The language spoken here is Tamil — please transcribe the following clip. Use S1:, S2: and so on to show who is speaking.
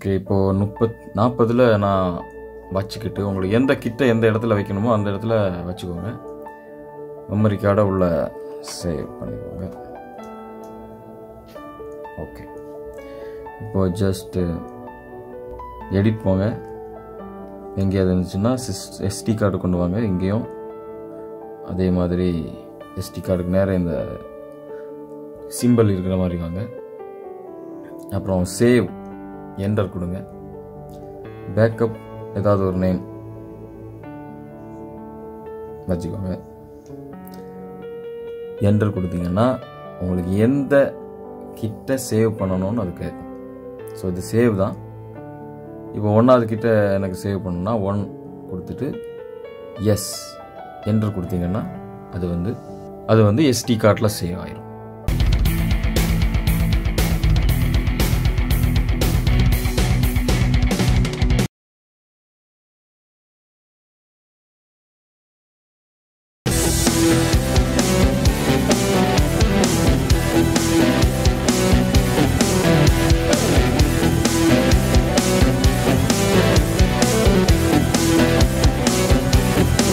S1: ஓகே இப்போது முப்பத் நாற்பதில் நான் வச்சுக்கிட்டு உங்களுக்கு எந்த கிட்ட எந்த இடத்துல வைக்கணுமோ அந்த இடத்துல வச்சுக்கோங்க மெமரி கார்டை உள்ள சேவ் பண்ணிக்கோங்க ஓகே இப்போ ஜஸ்ட்டு எடிட் போங்க எங்கேயாவது இருந்துச்சுன்னா சிஸ் எஸ்டி கார்டு கொண்டு வாங்க இங்கேயும் அதே மாதிரி எஸ்டி கார்டுக்கு நேரம் இந்த சிம்பிள் இருக்கிற மாதிரி வாங்க அப்புறம் சேவ் என்டர் கொடுங்க பேக்கப் ஏதாவது ஒரு நேம் வச்சுக்கோங்க என்டர் கொடுத்தீங்கன்னா உங்களுக்கு எந்த கிட்ட சேவ் பண்ணணும்னு அது கேட்கும் ஸோ இது சேவ் தான் இப்போ ஒன்றாவது கிட்ட எனக்கு சேவ் பண்ணணும்னா ஒன் கொடுத்துட்டு எஸ் என்டர் கொடுத்தீங்கன்னா அது வந்து அது வந்து எஸ்டி கார்டில் சேவ் ஆயிரும்